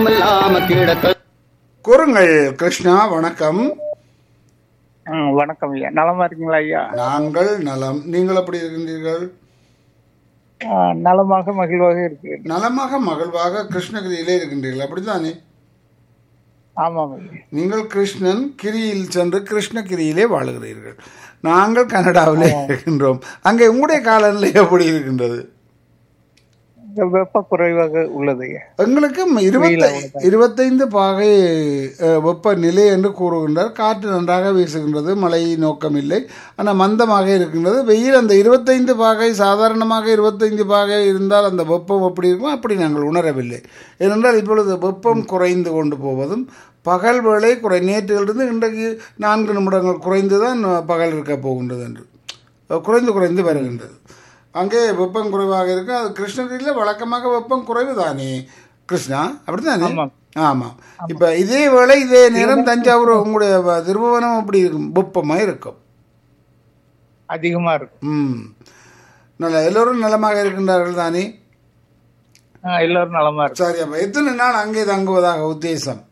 இல்லாம கிடக்க கூறுங்கள் கிருஷ்ணா வணக்கம் ஆ, வணக்கம் ஐயா நலமா இருக்கீங்களா ஐயா நாங்கள் நலம் நீங்கள் எப்படி இருக்கின்றீர்கள் ஆ, நலமாக மகிழ்வாக இருக்கு நலமாக மகிழ்வாக கிருஷ்ணகிரியிலே இருக்கின்றீர்கள் அப்படித்தானே ஆமாம் ஐயா நீங்கள் கிருஷ்ணன் கிரியில் சென்று கிருஷ்ணகிரியிலே வாழுகிறீர்கள் நாங்கள் கனடாவிலே இருக்கின்றோம் அங்கே உங்களுடைய காலநிலை எப்படி இருக்கின்றது இங்க வெப்ப குறைவாக உள்ளது ஐயா எங்களுக்கு இருபத்தி இருபத்தைந்து பாகை அஹ், வெப்பநிலை என்று கூறுகின்றார் காற்று நன்றாக வீசுகின்றது மழை நோக்கம் இல்லை ஆனால் மந்தமாக இருக்கின்றது வெயில் அந்த இருபத்தைந்து பாகை சாதாரணமாக இருபத்தைந்து பாகை இருந்தால் அந்த வெப்பம் எப்படி இருக்கும் அப்படி நாங்கள் உணரவில்லை ஏனென்றால் இப்பொழுது வெப்பம் குறைந்து கொண்டு போவதும் பகல் வேளை குறை நேற்றிலிருந்து இன்றைக்கு நான்கு நிமிடங்கள் குறைந்து தான் பகல் இருக்க போகின்றது என்று குறைந்து குறைந்து வருகின்றது அங்கே வெப்பம் குறைவாக இருக்கு அது கிருஷ்ணகிரியில் வழக்கமாக வெப்பம் குறைவு தானே கிருஷ்ணா அப்படித்தானே ஆமாம். ஆமாம் இப்போ இதே வேளை இதே நேரம் தஞ்சாவூர் உங்களுடைய வ- திருபுவனம் அப்படி இருக்கும் வெப்பமாக இருக்கும் அதிகமா இருக்கும் ம் நல்ல எல்லோரும் நலமாக இருக்கின்றார்கள் தானே ஆ, எல்லாரும் நலமா இருக்கும் சரி அப்போ எத்தனை நாள் அங்கே தங்குவதாக உத்தேசம்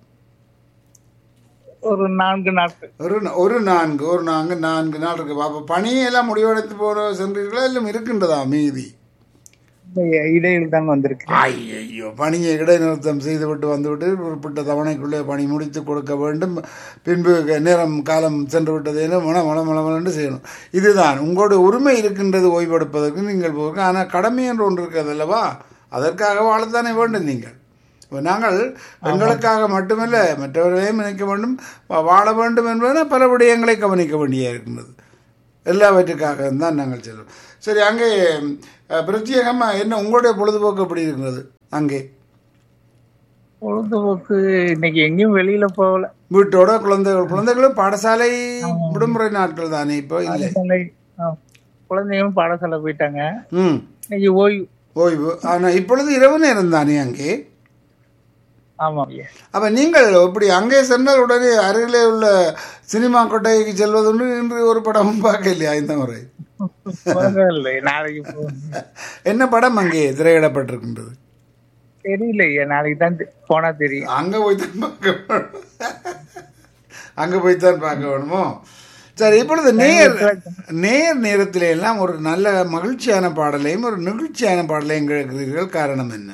ஒரு நான்கு நாட்கள் ஒரு ந- ஒரு நான்கு ஒரு நான்கு நான்கு நாள் இருக்கு அப்போ பணியெல்லாம் முடிவெடுத்து போற சென்றீர்களா இல்லை இருக்கின்றதா மீதி ஐயா, இடையில் தான் வந்திருக்கு ஐயோ பணியை இடைநிறுத்தம் செய்துவிட்டு வந்துவிட்டு குறிப்பிட்ட தவணைக்குள்ளே பணி முடித்து கொடுக்க வேண்டும் பின்பு க- நேரம் காலம் சென்று விட்டது என மன மல மலமலன்னு செய்யணும் இதுதான் உங்களுடைய உரிமை இருக்கின்றது ஓய்வெடுப்பதற்கு நீங்கள் போக ஆனால் கடமை என்று ஒன்று இருக்கிறது அல்லவா அதற்காக வாழத்தானே வேண்டும் நீங்கள் இப்ப நாங்கள் எங்களுக்காக மட்டுமல்ல மற்றவர்களையும் நினைக்க வேண்டும் வா- வாழ வேண்டும் என்பது பல விடயங்களை கவனிக்க வேண்டிய இருக்கின்றது எல்லாவற்றுக்காக தான் நாங்கள் செல்வோம் சரி அங்கே அஹ், பிரத்யேகமாக என்ன உங்களுடைய பொழுதுபோக்கு எப்படி இருக்கிறது அங்கே பொழுதுபோக்கு இன்னைக்கு எங்கேயும் வெளியில போகல வீட்டோட குழந்தைகள் குழந்தைகளும் பாடசாலை விடுமுறை நாட்கள் தானே இப்போ இல்லை பாடசாலை ஆ, குழந்தைகளும் பாடசாலை போயிட்டாங்க ம் இன்னைக்கு ஓய்வு ஓய்வு ஆனால் இப்பொழுது இரவு நேரம் தானே அங்கே ஆமாம் ஐயா அப்போ நீங்கள் இப்படி அங்கே சென்றால் உடனே அருகிலே உள்ள சினிமா கொட்டைக்கு செல்வதுண்டு இன்று ஒரு படமும் பார்க்க இல்லையா இந்த முறை பரவாயில்லை நாளைக்கு போகணும் என்ன படம் அங்கே திரையிடப்பட்டிருக்கின்றது தெரியல ஐயா நாளைக்கு தான் தெ- போனா தெரியும் அங்கே போய் தான் பார்க்க வேணும் அங்கே போய் தான் பார்க்க வேணுமோ சரி இப்பொழுது நேர் நேர் நேரத்தில எல்லாம் ஒரு நல்ல மகிழ்ச்சியான பாடலையும் ஒரு நிகழ்ச்சியான பாடலையும் கேட்கிறீர்கள் காரணம் என்ன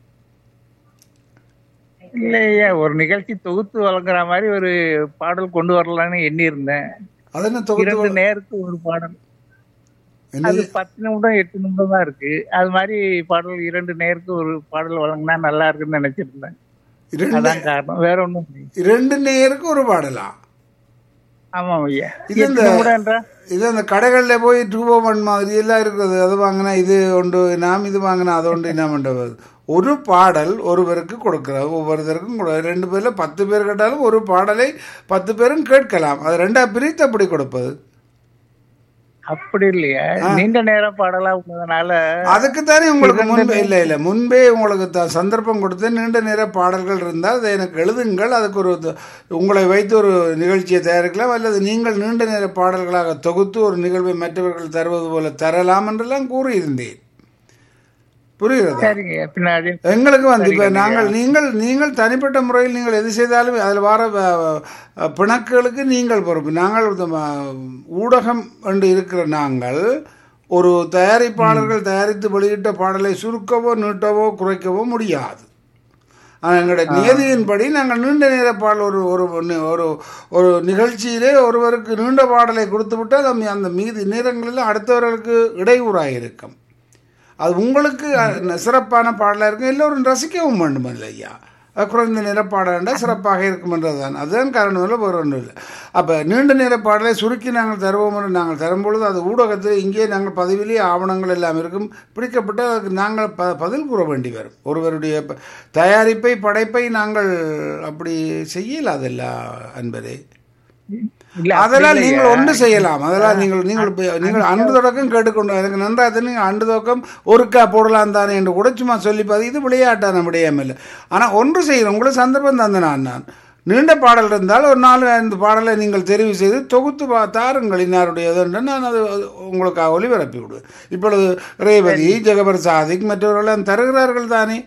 இல்ல ஐயா ஒரு நிகழ்ச்சி தொகுத்து வழங்குற மாதிரி ஒரு பாடல் கொண்டு வரலாம்னு எண்ணி இருந்தேன் அது என்ன தொகுத்து இரண்டு நேருக்கு ஒரு பாடல் என்ன அது பத்து நிமிடம் எட்டு நிமிடம் தான் இருக்கு அது மாதிரி பாடல் இரண்டு நேருக்கு ஒரு பாடல் வழங்கினா நல்லா இருக்குன்னு நினைச்சிருந்தேன் இரண்டு அதான் காரணம் வேற ஒண்ணும் இல்லை. இரண்டு நேருக்கு ஒரு பாடலா ஆமாம் ஐயா இது எட்டு இந்த- நிமிடம் என்றா இது அந்த கடைகளில் போய் டூ ஒன் மாதிரி எல்லாம் இருக்குது அது வாங்கினா இது ஒன்று நாம் இது வாங்கினா அது ஒன்று என்ன பண்ணுறது ஒரு பாடல் ஒருவருக்கு கொடுக்கிறது ஒவ்வொருத்தருக்கும் கொடு ரெண்டு பேரில் பத்து பேர் கேட்டாலும் ஒரு பாடலை பத்து பேரும் கேட்கலாம் அது ரெண்டா பிரித்து அப்படி கொடுப்பது அப்படி இல்லையா நீண்ட நேரம் பாடலா உள்ளதுனால அதுக்கு தானே உங்களுக்கு முன்பே இல்லை இல்லை முன்பே உங்களுக்கு த- சந்தர்ப்பம் கொடுத்து நீண்ட நேர பாடல்கள் இருந்தால் அதை எனக்கு எழுதுங்கள் அதுக்கு ஒரு த- உங்களை வைத்து ஒரு நிகழ்ச்சியை தயாரிக்கலாம் அல்லது நீங்கள் நீண்ட நேர பாடல்களாக தொகுத்து ஒரு நிகழ்வை மற்றவர்கள் தருவது போல தரலாம் என்றெல்லாம் கூறியிருந்தேன் புரிகிறதா சரிங்க ஐயா, பின்னாடி எங்களுக்கு வந்து இப்போ நாங்கள் நீங்கள் நீங்கள் தனிப்பட்ட முறையில் நீங்கள் எது செய்தாலும் அதில் வர வ- வ- பிணக்குகளுக்கு நீங்கள் பொறுப்பு நாங்கள் இந்த ம- ஊடகம் என்று இருக்கிற நாங்கள் ஒரு தயாரிப்பாளர்கள் தயாரித்து வெளியிட்ட பாடலை சுருக்கவோ நீட்டவோ குறைக்கவோ முடியாது ஆனால் எங்களுடைய நியதியின்படி நாங்கள் நீண்ட நேர பாடல் ஒரு ஒரு நி- ஒரு ஒரு நிகழ்ச்சியிலே ஒருவருக்கு நீண்ட பாடலை கொடுத்து விட்டால் அந்த- அந்த மீதி நேரங்களில் அடுத்தவர்களுக்கு இடையூறாக இருக்கும் அது உங்களுக்கு அஹ், சிறப்பான பாடலாக இருக்கும் எல்லோரும் ரசிக்கவும் வேண்டும் இல்லை ஐயா அஹ், குறைந்த நேர பாடல்ண்டா சிறப்பாக இருக்கும் என்றதுதான் அதுதான் காரணம் இல்லை வேறு ஒன்றும் இல்லை அப்போ நீண்ட நேர பாடலை சுருக்கி நாங்கள் தருவோம் என்று நாங்கள் தரும்பொழுது அது ஊடகத்தில் இங்கே நாங்கள் பதிவிலே ஆவணங்கள் எல்லாம் இருக்கும் பிடிக்கப்பட்டு அதுக்கு நாங்கள் ப பதில் கூற வேண்டி வரும் ஒருவருடைய ப- தயாரிப்பை படைப்பை நாங்கள் அப்படி செய்யலாதில்ல அன்பரே இல்ல அதெல்லாம் நீங்கள் ஒன்று செய்யலாம் அதெல்லாம் நீங்கள் நீங்கள் இப்ப- நீங்கள் அன்று தொடக்கம் கேட்டுக்கொண்டு எனக்கு நன்றாக தெரியும் நீங்கள் அன்று தொடக்கம் ஒருக்கா போடலாம் தானே என்று கூட சும்மா சொல்லி பாதி இது விளையாட்டான விடயம் இல்லை ஆனால் ஒன்று செய்கிறோம் உங்களுக்கு சந்தர்ப்பம் தந்தனான் நான் நீண்ட பாடல் இருந்தால் ஒரு நாலு ஐந்து பாடலை நீங்கள் தெரிவு செய்து தொகுத்து பா தாருங்கள் இன்னாருடையது என்று நான் அது அது உங்களுக்காக ஒளிபரப்பி விடுவேன் இப்பொழுது ரேவதி ஜெகபர் சாதிக் மற்றவர்களெல்லாம் தருகிறார்கள் தானே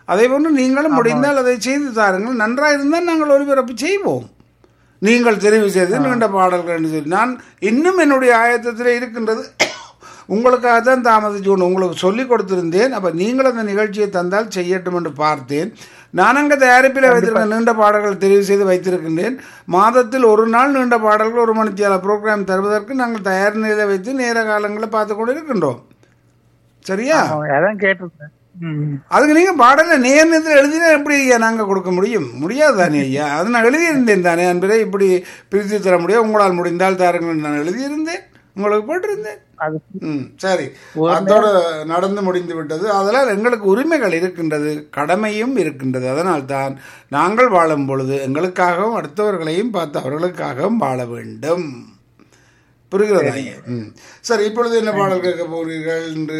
அதே போன்று நீங்களும் முடிந்தால் அதை செய்து தாருங்கள் நன்றாக இருந்தால் நாங்கள் ஒளிபரப்பு செய்வோம் நீங்கள் தெரிவு செய்து நீண்ட பாடல்கள் என்று சொல்லி நான் இன்னும் என்னுடைய ஆயத்தத்தில் இருக்கின்றது உங்களுக்காக தான் தாமதிச்சு கொண்டு உங்களுக்கு சொல்லி கொடுத்திருந்தேன் அப்போ நீங்கள் அந்த நிகழ்ச்சியை தந்தால் செய்யட்டும் என்று பார்த்தேன் நான் அங்கே தயாரிப்பில் வைத்திருக்க நீண்ட பாடல்கள் தெரிவு செய்து வைத்திருக்கின்றேன் மாதத்தில் ஒரு நாள் நீண்ட பாடல்கள் ஒரு மணித்தியால ப்ரோக்ராம் தருவதற்கு நாங்கள் தயார் நிலையில் வைத்து நேர காலங்களை பார்த்து கொண்டு இருக்கின்றோம் சரியா ஆமா, அதான் கேட்டிருந்தேன் ம். அதுக்கு நீங்கள் பாடலை நேர்நேரத்தில் எழுதினா எப்படி ஐயா நாங்கள் கொடுக்க முடியும் முடியாது தானே ஐயா அது நான் எழுதியிருந்தேன் தானே அன்பரே இப்படி பிரித்து தர முடியும் உங்களால் முடிந்தால் தாருங்கள் நான் எழுதியிருந்தேன் உங்களுக்கு போட்டிருந்தேன் அது ம் சரி அதோடு நடந்து முடிந்து விட்டது அதனால் எங்களுக்கு உரிமைகள் இருக்கின்றது கடமையும் இருக்கின்றது அதனால் தான் நாங்கள் வாழும் பொழுது எங்களுக்காகவும் அடுத்தவர்களையும் பார்த்து அவர்களுக்காகவும் வாழ வேண்டும் புரிகிறதா ஐயா? ம் சரி இப்பொழுது என்ன பாடல் கேட்க போகிறீர்கள் என்று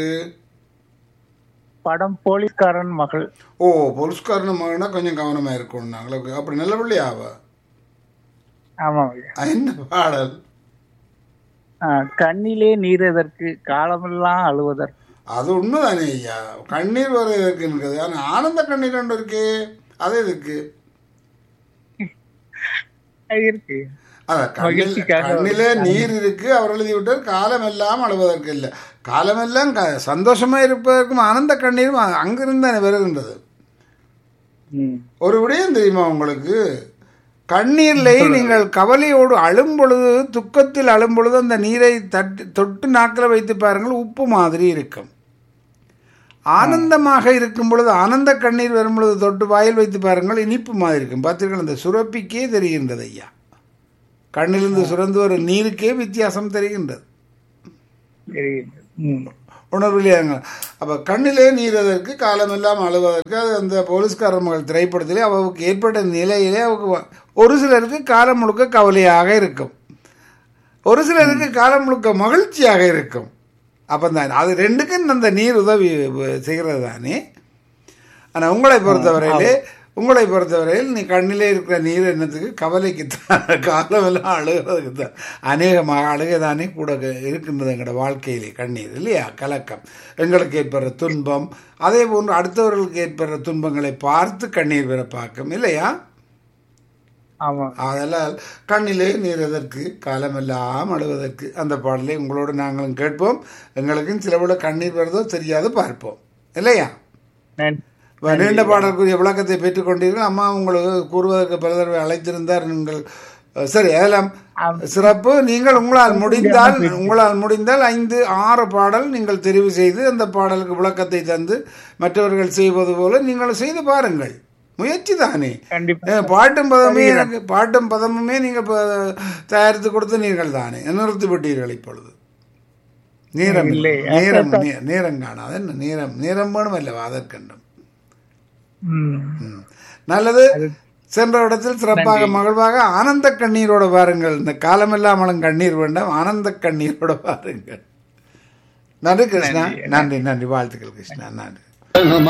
படம் போலீஸ்காரன் மகள் ஓ போலீஸ்காரன் மகனா கொஞ்சம் கவனமா இருக்கணும் நாங்களுக்கு அப்படி நல்ல பிள்ளையாவ ஆமா ஐயா. என்ன பாடல் ஆ, கண்ணிலே நீர் எதற்கு காலமெல்லாம் அழுவதற்கு அது உண்மைதானே ஐயா கண்ணீர் வர இருக்குன்றது ஆனால் ஆனந்த கண்ணீர் ஒன்று இருக்கே அது எதுக்கு அது இருக்கு அதான் கண்ணில் மகிழ்ச்சிக்காக கண்ணிலே நீர் இருக்கு அவர் எழுதி விட்டார் காலமெல்லாம் அழுவதற்கு இல்லை காலமெல்லாம் க சந்தோஷமா இருப்பதற்கும் ஆனந்த கண்ணீரும் அ- அங்கிருந்து தானே வருகின்றது ம். ஒரு விடயம் தெரியுமா உங்களுக்கு கண்ணீரிலே நீங்கள் கவலையோடு அழும் பொழுது துக்கத்தில் அழும் பொழுது அந்த நீரை தட்டி தொட்டு நாக்கில் வைத்து பாருங்கள் உப்பு மாதிரி இருக்கும் ஆனந்தமாக இருக்கும் பொழுது ஆனந்த கண்ணீர் வரும் பொழுது தொட்டு வாயில் வைத்து பாருங்கள் இனிப்பு மாதிரி இருக்கும் பார்த்தீர்கள் அந்த சுரப்பிக்கே தெரிகின்றது ஐயா கண்ணிலிருந்து சுரந்து வரும் நீருக்கே வித்தியாசம் தெரிகின்றது தெரியுது. ம். உணர்வில்லையாங்க அப்போ கண்ணிலே நீரதற்கு காலமெல்லாம் அழுவதற்கு அது அந்த போலீஸ்காரர் மகள் திரைப்படத்திலே அவருக்கு ஏற்பட்ட நிலையிலே அவருக்கு வ- ஒரு சிலருக்கு காலம் முழுக்க கவலையாக இருக்கும் ஒரு சிலருக்கு காலம் முழுக்க மகிழ்ச்சியாக இருக்கும் அப்போ தான் அது ரெண்டுக்கும் அந்த நீர் உதவி வ- செய்கிறது தானே ஆனால் உங்களை பொறுத்தவரையிலே உங்களை பொறுத்தவரையில் நீ கண்ணிலே இருக்கிற நீர் என்னத்துக்கு கவலைக்கு தான் காலமெல்லாம் அழுகிறதுக்கு தான் அநேகமாக அழுகதானே கூட க- இருக்கின்றது எங்களோட வாழ்க்கையிலே கண்ணீர் இல்லையா கலக்கம் எங்களுக்கு ஏற்படுற துன்பம் அதே போன்று அடுத்தவர்களுக்கு ஏற்படுற துன்பங்களை பார்த்து கண்ணீர் பெற பார்க்கும் இல்லையா ஆமா அதனால் கண்ணிலே நீர் எதற்கு காலமெல்லாம் அழுவதற்கு அந்த பாடலை உங்களோடு நாங்களும் கேட்போம் எங்களுக்கும் சில விட கண்ணீர் வருதோ தெரியாது பார்ப்போம் இல்லையா நன்றி இப்ப நீண்ட பாடலுக்குரிய விளக்கத்தை பெற்றுக்கொண்டீர்கள் அம்மா உங்களுக்கு கூறுவதற்கு பல தடவை அழைத்திருந்தார் நீங்கள் அஹ், சரி அதெல்லாம் சிறப்பு நீங்கள் உங்களால் முடிந்தால் உங்களால் முடிந்தால் ஐந்து ஆறு பாடல் நீங்கள் தெரிவு செய்து அந்த பாடலுக்கு விளக்கத்தை தந்து மற்றவர்கள் செய்வது போல நீங்கள் செய்து பாருங்கள் முயற்சி தானே கண்டிப்பா ஏன் பாட்டும் பதமே எனக்கு பாட்டும் பதமுமே நீங்கள் ப- தயாரித்து கொடுத்து நீங்கள் தானே நிறுத்தி விட்டீர்கள் இப்பொழுது நேரம் இல்லை. இல்லை. நேரம் நே- நேரம் காணாது என்ன நேரம் நேரம் வேணும் அல்லவா அதற்கண்டும் ம். ம். நல்லது சென்ற இடத்தில் சிறப்பாக மகிழ்வாக ஆனந்த கண்ணீரோட பாருங்கள் இந்த காலமெல்லாமலும் கண்ணீர் வேண்டாம் ஆனந்த கண்ணீரோட பாருங்கள் நன்றி கிருஷ்ணா நன்றி நன்றி வாழ்த்துக்கள் கிருஷ்ணா நன்றி